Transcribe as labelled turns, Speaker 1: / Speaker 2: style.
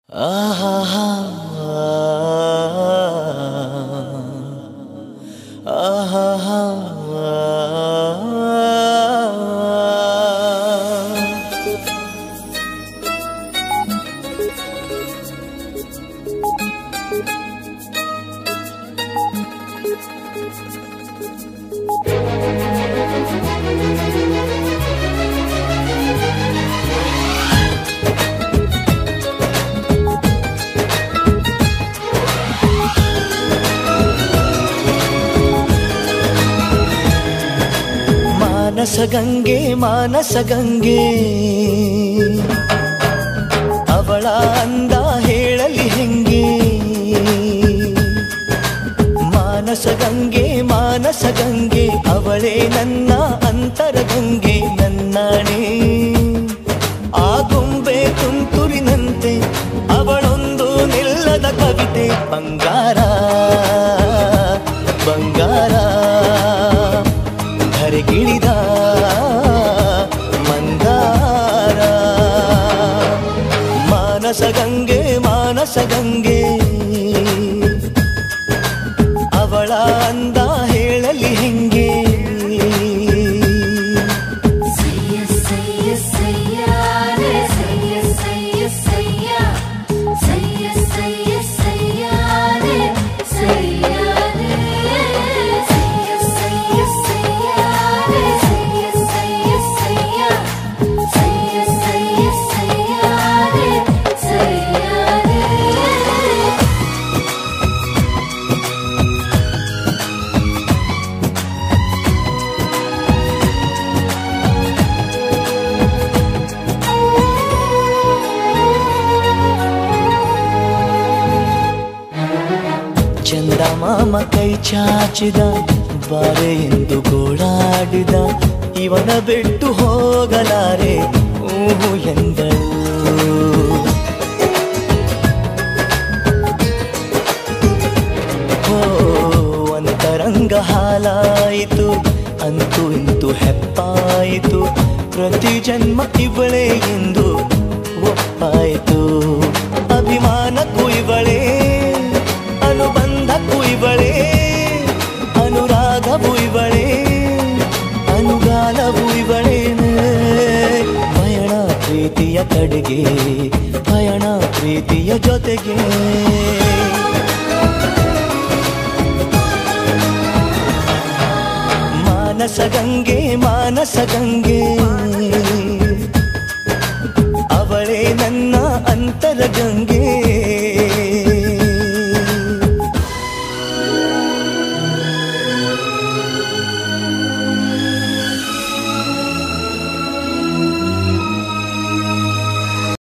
Speaker 1: ಆಹಾ ಆಹಾ ಮಾನಸ ಗಂಗೆ ಮಾನಸ ಗಂಗೆ ಅವಳ ಅಂದ ಹೇಳಲಿ ಹೆಂಗೆ ಮಾನಸ ಗಂಗೆ ಮಾನಸ ಗಂಗೆ ಅವಳೇ ನನ್ನ ಅಂತರ ಗಂಗೆ ನನ್ನಾಣೆ ಆ ಗೊಂಬೆ ತುಂತುರಿನಂತೆ ಅವಳೊಂದು ನಿಲ್ಲದ ಕವಿತೆ ಬಂಗಾರ ಬಂಗಾರ ಧರೆಗಿಳಿದ ಮಂದಾರ ಮಾನಸ ಗಂಗೆ ಮಾನಸ ಗಂಗೆ ಅವಳ ಅಂದ ಹೇಳಲಿ ಹೆಂಗೆ
Speaker 2: ಸಯ್ಯ ಸಯ್ಯ ಸಯ್ಯ ರೇ ಸಯ್ಯ ಸಯ್ಯ ಸಯ್ಯ ಸಯ್ಯ ಸಯ್ಯ ಸಯ್ಯ ರೇ ಸಯ್ಯ ರೇ ಸಯ್ಯ ಸಯ್ಯ ಸಯ್ಯ ರೇ ಸಯ್ಯ ಸಯ್ಯ ಸಯ್ಯ ಸಯ್ಯ ಸಯ್ಯ ಸಯ್ಯ ರೇ ಸಯ್ಯ ರೇ
Speaker 1: ಚಂದ ಮಾಮ ಕೈ ಚಾಚಿದ ಬಾರೆ ಎಂದು ಗೋಳಾಡಿದ ಇವನ ಬಿಟ್ಟು ಹೋಗಲಾರೆ ಊಹು ಎಂದಳು ಹೋ ಅಂತರಂಗ ಹಾಲಾಯಿತು ಅಂತೂ ಇಂತು ಹೆಪ್ಪಾಯಿತು ಪ್ರತಿ ಜನ್ಮ ಇವಳೇ ಎಂದು ಒಪ್ಪಾಯಿತು ಅಭಿಮಾನಕ್ಕೂ ಇವಳೇ ಅನುಬಂಧಕ್ಕೂ ಇವಳೇ ಅನುರಾಗವು ಇವಳೇ ಅನುಗಾಲವು ಇವಳೇನೆ ಪಯಣ ಪ್ರೀತಿಯ ಕಡೆಗೆ ಪಯಣ ಪ್ರೀತಿಯ ಜೊತೆಗೆ ಮಾನಸ ಗಂಗೆ ಮಾನಸ ಗಂಗೆ ಅವಳೇ ನನ್ನ ಅಂತರ ಗಂಗೆ